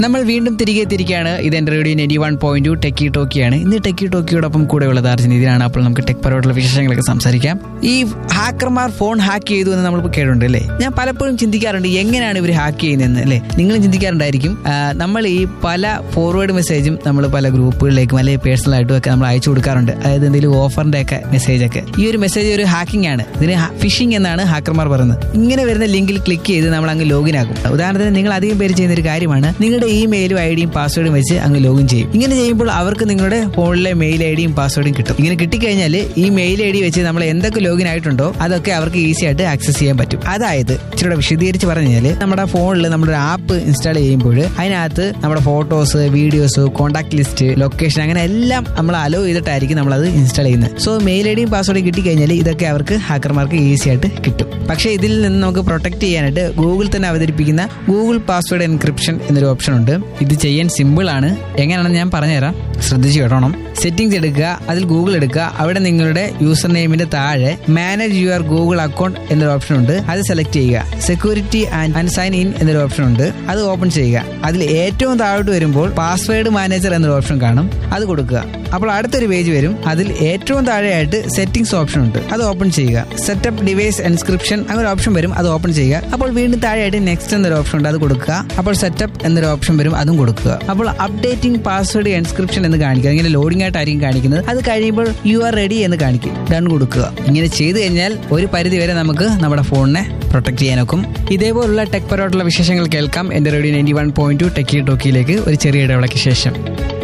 നമ്മൾ വീണ്ടും തിരികെ എത്തിയിരിക്കുകയാണ് ഇത് എന്റെ radio ninety one point two techie ടോക്കിയാണ് ഇന്ന് ടെക്കി ടോക്കിയോടൊപ്പം കൂടെ ഉള്ളത് അർജുൻ ഇതിനാണ് അപ്പോൾ നമുക്ക് ടെക് പരമായിട്ടുള്ള വിശേഷങ്ങളൊക്കെ സംസാരിക്കാം ഈ ഹാക്കർമാർ ഫോൺ ഹാക്ക് ചെയ്തു എന്ന് നമ്മളിപ്പോൾ കേട്ടിട്ടുണ്ട് അല്ലേ ഞാൻ പലപ്പോഴും ചിന്തിക്കാറുണ്ട് എങ്ങനെയാണ് ഇവർ ഹാക്ക് ചെയ്യുന്നതെന്ന് അല്ലേ നിങ്ങളും ചിന്തിക്കാറുണ്ടായിരിക്കും ആ, നമ്മൾ ഈ പല ഫോർവേഡ് മെസ്സേജും നമ്മൾ പല ഗ്രൂപ്പുകളിലേക്കും അല്ലെങ്കിൽ പേഴ്സണൽ ആയിട്ടും ഒക്കെ നമ്മൾ അയച്ചു കൊടുക്കാറുണ്ട് അതായത് എന്തെങ്കിലും ഓഫറിന്റെ ഒക്കെ മെസ്സേജ് ഒക്കെ ഈ ഒരു മെസ്സേജ് ഒരു ഹാക്കിംഗ് ആണ് ഇതിന് ഫിഷിംഗ് എന്നാണ് ഹാക്കർമാർ പറയുന്നത് ഇങ്ങനെ വരുന്ന ലിങ്കിൽ ക്ലിക്ക് ചെയ്ത് നമ്മൾ അങ്ങ് ലോഗിൻ ആകും ഉദാഹരണത്തിന് നിങ്ങൾ അധികം പേര് ചെയ്യുന്ന ഒരു കാര്യമാണ് നിങ്ങളുടെ ഇമെയിലും ഐ ഡിയും പാസ്വേഡും വെച്ച് അങ്ങ് ലോഗിൻ ചെയ്യും ഇങ്ങനെ ചെയ്യുമ്പോൾ അവർക്ക് നിങ്ങളുടെ ഫോണിലെ മെയിൽ ഐ ഡിയും പാസ്വേഡും കിട്ടും ഇങ്ങനെ കിട്ടിക്കഴിഞ്ഞാൽ ഈ മെയിൽ ഐ ഡി വെച്ച് നമ്മൾ എന്തൊക്കെ ലോഗിൻ ആയിട്ടുണ്ടോ അതൊക്കെ അവർക്ക് ഈസി ആയിട്ട് ആക്സസ് ചെയ്യാൻ പറ്റും അതായത് ഇച്ചിരി വിശദീകരിച്ച് പറഞ്ഞു കഴിഞ്ഞാൽ നമ്മുടെ ഫോണിൽ നമ്മുടെ ആപ്പ് ഇൻസ്റ്റാൾ ചെയ്യുമ്പോൾ അതിനകത്ത് നമ്മുടെ photos videos contact list location അങ്ങനെ എല്ലാം നമ്മൾ അലോ ചെയ്തിട്ടായിരിക്കും നമ്മൾ അത് ഇൻസ്റ്റാൾ ചെയ്യുന്നത് സോ മെയിൽ ഐ ഡിയും പാസ്വേഡും കിട്ടിക്കഴിഞ്ഞാൽ ഇതൊക്കെ അവർക്ക് ഹാക്കർമാർക്ക് ഈസി ആയിട്ട് കിട്ടും പക്ഷേ ഇതിൽ നിന്ന് നമുക്ക് പ്രൊട്ടക്ട് ചെയ്യാനായിട്ട് ഗൂഗിൾ തന്നെ അവതരിപ്പിക്കുന്ന ഗൂഗിൾ പാസ്വേഡ് എൻക്രിപ്ഷൻ എന്നൊരു ഓപ്ഷൻ ഉണ്ട് ഇത് ചെയ്യാൻ സിമ്പിൾ ആണ് എങ്ങനെയാണെന്ന് ഞാൻ പറഞ്ഞുതരാം ശ്രദ്ധിച്ചു കേട്ടോണം സെറ്റിംഗ്സ് എടുക്കുക അതിൽ ഗൂഗിൾ എടുക്കുക അവിടെ നിങ്ങളുടെ യൂസർ നെയിമിന്റെ താഴെ മാനേജ് യുവർ ഗൂഗിൾ അക്കൗണ്ട് എന്നൊരു ഓപ്ഷൻ ഉണ്ട് അത് സെലക്ട് ചെയ്യുക സെക്യൂരിറ്റി ആൻഡ് സൈൻ ഇൻ എന്നൊരു ഓപ്ഷൻ ഉണ്ട് അത് ഓപ്പൺ ചെയ്യുക അതിൽ ഏറ്റവും താഴോട്ട് വരുമ്പോൾ പാസ്വേഡ് മാനേജർ എന്നൊരു ഓപ്ഷൻ കാണും അത് കൊടുക്കുക അപ്പോൾ അടുത്തൊരു പേജ് വരും അതിൽ ഏറ്റവും താഴെയായിട്ട് സെറ്റിംഗ്സ് ഓപ്ഷൻ ഉണ്ട് അത് ഓപ്പൺ ചെയ്യുക സെറ്റപ്പ് ഡിവൈസ് എൻസ്ക്രിപ്ഷൻ അങ്ങനെ ഓപ്ഷൻ വരും അത് ഓപ്പൺ ചെയ്യുക അപ്പോൾ വീണ്ടും താഴെയായിട്ട് നെക്സ്റ്റ് എന്നൊരു ഓപ്ഷൻ ഉണ്ട് അത് കൊടുക്കുക അപ്പോൾ സെറ്റപ്പ് എന്നൊരു ഓപ്ഷൻ വരും അതും കൊടുക്കുക അപ്പോൾ അപ്ഡേറ്റിംഗ് പാസ്വേഡ് എൻസ്ക്രിപ്ഷൻ എന്ന് കാണിക്കുക ഇങ്ങനെ ലോഡിംഗ് ആയിട്ടായിരിക്കും കാണിക്കുന്നത് അത് കഴിയുമ്പോൾ യു ആർ റെഡി എന്ന് കാണിക്കും ഡൺ കൊടുക്കുക ഇങ്ങനെ ചെയ്തു കഴിഞ്ഞാൽ ഒരു പരിധി വരെ നമുക്ക് നമ്മുടെ ഫോണിനെ പ്രൊട്ടക്ട് ചെയ്യാനൊക്കും ഇതേപോലുള്ള ടെക് പരമായിട്ടുള്ള വിശേഷങ്ങൾ കേൾക്കാം എന്റെ radio ninety one point two techie ടോക്കിയിലേക്ക് ഒരു ചെറിയ ഇടവേളയ്ക്ക് ശേഷം